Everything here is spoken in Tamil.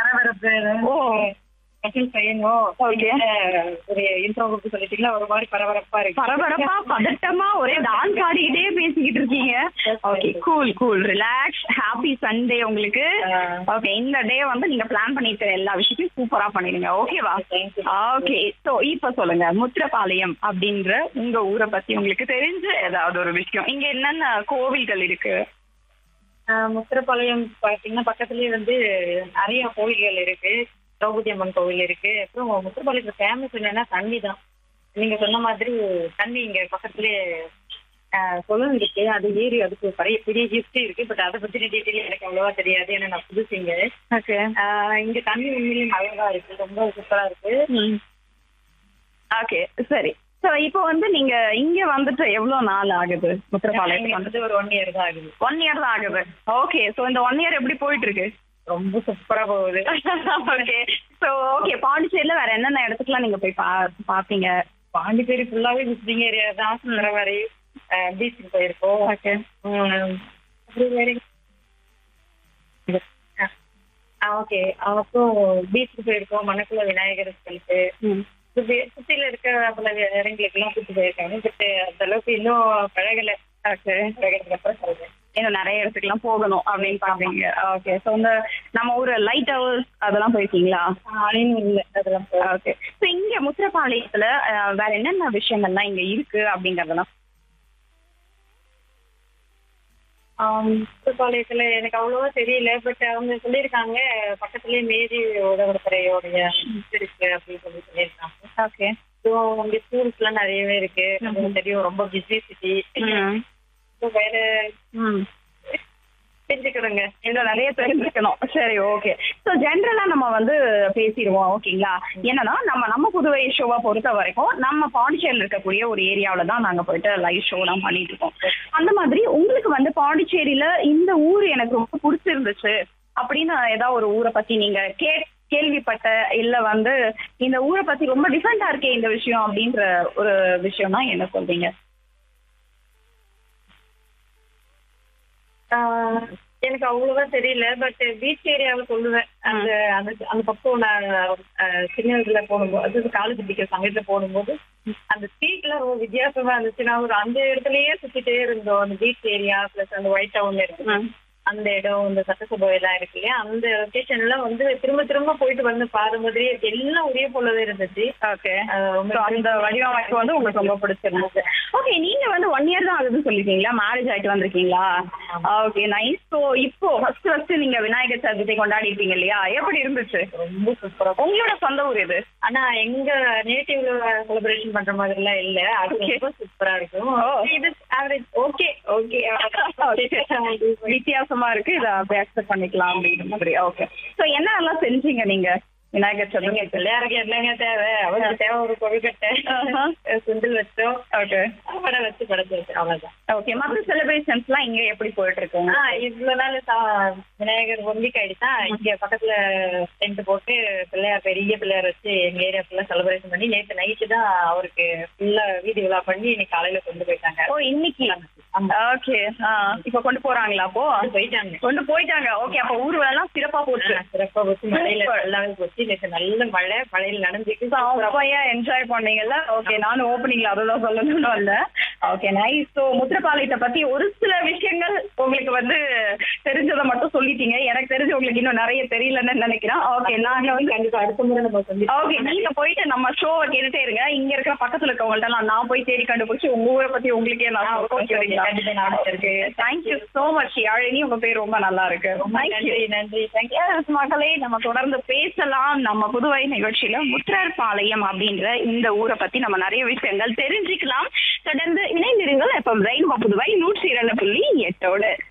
பரபரப்பு ஓ ஸ்பெஷல் செய்யணும் ஓகே அஹ் ஒரு இன்ட்ரோ கொடுத்து சொல்லிட்டீங்களா ஒரு மாதிரி பரபரப்பா இருக்கு பரபரப்பா பதட்டமா ஒரே டான்ஸ் ஆடிக்கிட்டே பேசிக்கிட்டு இருக்கீங்க okay cool cool relax happy Sunday உங்களுக்கு ஆஹ் ஓகே இந்த டே வந்து நீங்க பிளான் பண்ணிருக்கிற எல்லா விஷயத்தையும் சூப்பரா பண்ணிடுங்க ஓகேவா Thank you. ஓகே சோ இப்ப சொல்லுங்க முத்திரப்பாளையம் அப்படின்ற உங்க ஊரை பத்தி உங்களுக்கு தெரிஞ்ச ஏதாவது ஒரு விஷயம் இங்க என்னென்ன கோவில்கள் இருக்கு ஆஹ் முத்திரப்பாளையம் பாத்தீங்கன்னா பக்கத்துலயே வந்து நிறைய கோவில்கள் இருக்கு திரௌபதி அம்மன் கோவில் இருக்கு அப்புறம் முத்திரப்பாளையத்துல ஃபேமஸ் என்னன்னா தண்ணி தான் நீங்க சொன்ன மாதிரி தண்ணி இங்க பக்கத்துலயே ஆஹ் குளம் இருக்கு அது ஏரி அதுக்கு பெரிய பெரிய ஹிஸ்டரி இருக்கு பட் அதை பத்தின டீட்டெயில் எனக்கு அவ்வளவா தெரியாது ஏன்னா நான் புதுசு இங்க ஓகே ஆஹ் இங்க தண்ணி உண்மையிலேயே அழகா இருக்கு ரொம்ப சூப்பரா இருக்கு ஓகே சரி சோ இப்போ வந்து நீங்க இங்க வந்துட்டு எவ்வளவு நாள் ஆகுது இங்க முத்திரப்பாளையத்துக்கு வந்து வந்து ஒரு ஒன் இயர் தான் ஆகுது ஒன் இயர் தான் ஆகுது ஓகே சோ இந்த ஒன் இயர் எப்படி போயிட்டு இருக்கு ரொம்ப சூப்பரா போகுது ஓகே சோ ஓகே பாண்டிச்சேரியில வேற என்னென்ன இடத்துக்குலாம் நீங்க போய் பா பாப்பீங்க பாண்டிச்சேரி ஃபுல்லாவே விசிட்டிங் ஏரியா தான் சுந்தரவரை பீச்சுக்கு போயிருக்கோம் ஓகே உம், அப்புறம் வேற ஓகே அப்புறம் பீச்சுக்கு போயிருக்கோம் மணக்குள விநாயகர் கோயிலுக்கு சுத்தி- சுத்தில இருக்க பல இடங்களுக்கு எல்லாம் கூட்டு போயிருக்காங்க பட் அந்த அளவுக்கு இன்னும் பழகல பழகினதுக்கு அப்புறம் சொல்றேன் இன்னும் நிறைய இடத்துக்குலாம் போகணும் அப்படின்னு பாப்பீங்க ஓகே சோ இந்த நம்ம ஊர் லைட் ஹவுஸ் அதெல்லாம் போயிருக்கீங்களா ஆலையும் இல்லை அதெல்லாம் போக ஓகே சோ இங்க முத்திரப்பாளையத்துல அஹ், வேற என்னென்ன விஷயங்கள்லாம் இங்க இருக்கு அப்படிங்கறதெல்லாம் பாளையத்துல எனக்கு அவ்வளவா தெரியல பட் அவங்க சொல்லியிருக்காங்க பக்கத்துலயே மேரி உதவத்துறையோடைய இருக்கு அப்படின்னு சொல்லி சொல்லியிருக்காங்க ஓகே ஸோ அங்க ஸ்கூல்ஸ் எல்லாம் நிறையவே இருக்கு நமக்கு தெரியும் ரொம்ப பிஸி சிட்டி வேற ம் தெரிஞ்சுக்கிறோங்க இன்னும் நிறைய தெரிஞ்சுக்கணும் சரி ஓகே ஸோ ஜென்ரலா நம்ம வந்து பேசிடுவோம் ஓகேங்களா என்னன்னா நம்ம நம்ம புதுவை ஷோவை பொறுத்த வரைக்கும் நம்ம பாண்டிச்சேரியில் இருக்கக்கூடிய ஒரு ஏரியாவில தான் நாங்க போயிட்டு லைவ் ஷோலாம் பண்ணிட்டு இருக்கோம் அந்த மாதிரி உங்களுக்கு வந்து பாண்டிச்சேரியில இந்த ஊர் எனக்கு ரொம்ப பிடிச்சிருந்துச்சு அப்படின்னு ஏதாவது ஒரு ஊரை பத்தி நீங்க கே கேள்விப்பட்ட இல்ல வந்து இந்த ஊரை பத்தி ரொம்ப டிஃப்ரெண்டா இருக்கே இந்த விஷயம் அப்படின்ற ஒரு விஷயம்னா என்ன சொல்றீங்க ஆஹ் எனக்கு அவ்வளவா தெரியல பட் பீச் ஏரியாவை சொல்லுவேன் அந்த அந்த அந்த பக்கம் நான் ஆஹ் சின்ன இதுல போகும்போது அது காலேஜ் படிக்கிற சமயத்துல போகும்போது அந்த ஸ்ட்ரீட்ல ரொம்ப வித்தியாசமா இருந்துச்சு நான் ஒரு அந்த இடத்துலயே சுத்திட்டே இருந்தோம் அந்த பீச் ஏரியா பிளஸ் அந்த ஒயிட் டவுன் இருக்கு அந்த இடம் இந்த சட்டசபை எல்லாம் இருக்கு இல்லையா அந்த லொகேஷன் எல்லாம் வந்து திரும்ப திரும்ப போயிட்டு வந்து பாரு மாதிரியே இருக்கு. எல்லாம் ஒரே போலவே இருந்துச்சு ஓகே ஆஹ் ரொம்ப So, அந்த வடிவமைப்பு வந்து உங்களுக்கு ரொம்ப பிடிச்சிருந்துச்சு ஓகே நீங்க வந்து ஒன் இயர் தான் ஆகுதுன்னு சொல்லிருக்கீங்களா மேரேஜ் ஆயிட்டு வந்திருக்கீங்களா ஓகே நைஸ் ஸோ இப்போ ஃபர்ஸ்ட் ஃபர்ஸ்ட் நீங்க விநாயகர் சதுர்த்தி கொண்டாடி இருப்பீங்க இல்லையா எப்படி இருந்துச்சு ரொம்ப சூப்பரா உங்களோட சொந்த ஊர் இது ஆனா எங்க நேட்டிவ்ல செலிப்ரேஷன் பண்ற மாதிரி எல்லாம் இல்ல அது Okay. ரொம்ப சூப்பரா இருக்கும் ஓ. இது ஆவரேஜ் ஓகே ஓகே வித்தியாசமா இருக்கு இதை அப்படியே அக்செப்ட் பண்ணிக்கலாம் அப்படிங்கிற மாதிரி ஓகே ஸோ என்னெல்லாம் செஞ்சீங்க நீங்க விநாயகர் நீங்க சதுர்த்தி பிள்ளையாருக்கு என்னங்க தேவை அவருக்கு தேவை ஒரு கொழுக்கட்டை ஆஹா. சுண்டல் வச்சோம் ஓகே வடை வச்சு படைச்சு அவ்வளவுதான் ஓகே மற்ற செலிப்ரேஷன்ஸ்லாம் இங்க எப்படி போயிட்டு இருக்குங்க ஆஹ் இவ்வளவு நாள் சா- விநாயகர் ஒன் வீக் ஆயிடுச்சா இங்க பக்கத்துல டென்ட் போட்டு பிள்ளையார் பெரிய பிள்ளையார் வச்சு எங்க ஏரியா ஃபுல்லா செலிப்ரேஷன் பண்ணி நேத்து நைட்டு தான் அவருக்கு ஃபுல்லா வீதி விழா பண்ணி இன்னைக்கு காலையில கொண்டு போயிட்டாங்க ஓ இன்னைக்கு ஆமா. ஓகே இப்போ கொண்டு போறாங்களா அப்போ கொண்டு போயிட்டாங்க கொண்டு போயிட்டாங்க ஓகே அப்ப ஊர்வலம் சிறப்பா போச்சு ஆ, சிறப்பா போச்சு மழையில Super. நல்லாவே போச்சு நேற்று நல்ல மழை மழையில நனைஞ்சிட்டு அப்பையா என்ஜாய் பண்ணீங்கல்ல ஓகே நானும் ஓப்பனிங்ல அதெல்லாம் சொல்லணும்னு வந்தேன் ஓகே நைஸ் ஸோ முத்திரப்பாளையத்தை பத்தி ஒரு சில விஷயங்கள் உங்களுக்கு வந்து தெரிஞ்சதை மட்டும் சொல்லிட்டீங்க எனக்கு தெரிஞ்சு உங்களுக்கு இன்னும் நிறைய தெரியலன்னு நினைக்கிறேன் ஓகே நாங்க வந்து கண்டிப்பா அடுத்த முறை நம்ம சொல்லி ஓகே நீங்க போயிட்டு நம்ம ஷோவை கேட்டுட்டே இருங்க இங்க இருக்கிற பக்கத்துல இருக்கவங்கள்ட்ட நான் நான் போய் தேடி கண்டுபிடிச்சு உங்க ஊரை பத்தி உங்களுக்கே நான் சொல்றேன், சரிங்களா கண்டிப்பா நான் இருக்கு தேங்க்யூ சோ மச் யாழினி உங்க பேர் ரொம்ப நல்லா இருக்கு Thank you. நன்றி நன்றி Yes, மக்களே நம்ம தொடர்ந்து பேசலாம் நம்ம புதுவை நிகழ்ச்சியில முற்றார் பாளையம் அப்படின்ற இந்த ஊரை பத்தி நம்ம நிறைய விஷயங்கள் தெரிஞ்சுக்கலாம் தொடர்ந்து இணைந்திருங்கள் இப்ப ரெயின்போ புதுவை நூற்றி இரண்டு புள்ளி எட்டோடு